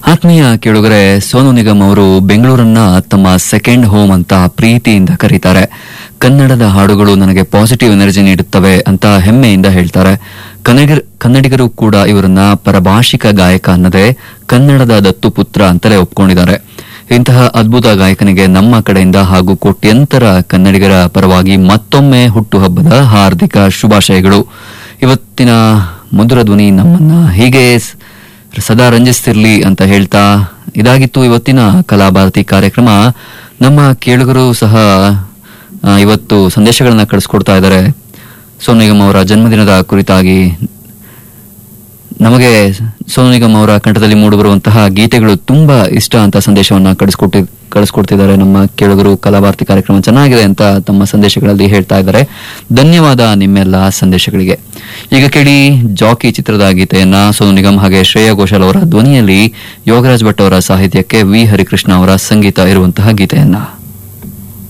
ಆತ್ಮೀಯ ಕೇಳುಗರೆ ಸೋನು ನಿಗಮ್ ಅವರು ಬೆಂಗಳೂರನ್ನ ತಮ್ಮ ಸೆಕೆಂಡ್ ಹೋಮ್ ಅಂತ ಪ್ರೀತಿಯಿಂದ ಕರೀತಾರೆ ಕನ್ನಡದ ಹಾಡುಗಳು ನನಗೆ ಪಾಸಿಟಿವ್ ಎನರ್ಜಿ ನೀಡುತ್ತವೆ ಅಂತ ಹೆಮ್ಮೆಯಿಂದ ಹೇಳ್ತಾರೆ ಕನ್ನಡಿಗರ್- ಕನ್ನಡಿಗರು ಕೂಡ ಇವರನ್ನ ಪರಭಾಷಿಕ ಗಾಯಕ ಅನ್ನದೇ ಕನ್ನಡದ ದತ್ತು ಪುತ್ರ ಅಂತಲೇ ಒಪ್ಕೊಂಡಿದ್ದಾರೆ ಇಂತಹ ಅದ್ಭುತ ಗಾಯಕನಿಗೆ ನಮ್ಮ ಕಡೆಯಿಂದ ಹಾಗೂ ಕೋಟ್ಯಂತರ ಕನ್ನಡಿಗರ ಪರವಾಗಿ ಮತ್ತೊಮ್ಮೆ ಹುಟ್ಟುಹಬ್ಬದ ಹಾರ್ದಿಕ ಶುಭಾಶಯಗಳು ಇವತ್ತಿನ ಮಧುರ ಧ್ವನಿ ನಮ್ಮನ್ನ ಹೀಗೆ ಸ್- ಸದಾ ರಂಜಿಸ್ತಿರ್ಲಿ ಅಂತ ಹೇಳ್ತಾ ಇದಾಗಿತ್ತು ಇವತ್ತಿನ ಕಲಾಭಾರತಿ ಕಾರ್ಯಕ್ರಮ ನಮ್ಮ ಕೇಳುಗರು ಸಹ ಆ, ಇವತ್ತು ಸಂದೇಶಗಳನ್ನ ಕಳಿಸ್ಕೊಡ್ತಾ ಇದ್ದಾರೆ ಸೋನು ನಿಗಮ್ ಅವರ ಜನ್ಮದಿನದ ಕುರಿತಾಗಿ ನಮಗೆ ಸೋನು ನಿಗಮ್ ಅವರ ಕಂಠದಲ್ಲಿ ಮೂಡಿಬರುವಂತಹ ಗೀತೆಗಳು ತುಂಬಾ ಇಷ್ಟ ಅಂತ ಸಂದೇಶವನ್ನ ಕಳಿಸ್ಕೊಟ್ಟಿ ಕಳಿಸ್ಕೊಡ್ತಿದ್ದಾರೆ ನಮ್ಮ ಕೇಳುಗರು ಕಲಾಭಾರತಿ ಕಾರ್ಯಕ್ರಮ ಚೆನ್ನಾಗಿದೆ ಅಂತ ತಮ್ಮ ಸಂದೇಶಗಳಲ್ಲಿ ಹೇಳ್ತಾ ಇದ್ದಾರೆ ಧನ್ಯವಾದ ನಿಮ್ಮೆಲ್ಲ ಸಂದೇಶಗಳಿಗೆ ಈಗ ಕೇಳಿ ಜಾಕಿ ಚಿತ್ರದ ಗೀತೆಯನ್ನ ಸೋನು ನಿಗಮ್ ಹಾಗೆ ಶ್ರೇಯಾ ಘೋಷಾಲ್ ಅವರ ಧ್ವನಿಯಲ್ಲಿ ಯೋಗರಾಜ್ ಭಟ್ ಅವರ ಸಾಹಿತ್ಯಕ್ಕೆ ವಿ ಹರಿಕೃಷ್ಣ ಅವರ ಸಂಗೀತ ಇರುವಂತಹ ಗೀತೆಯನ್ನ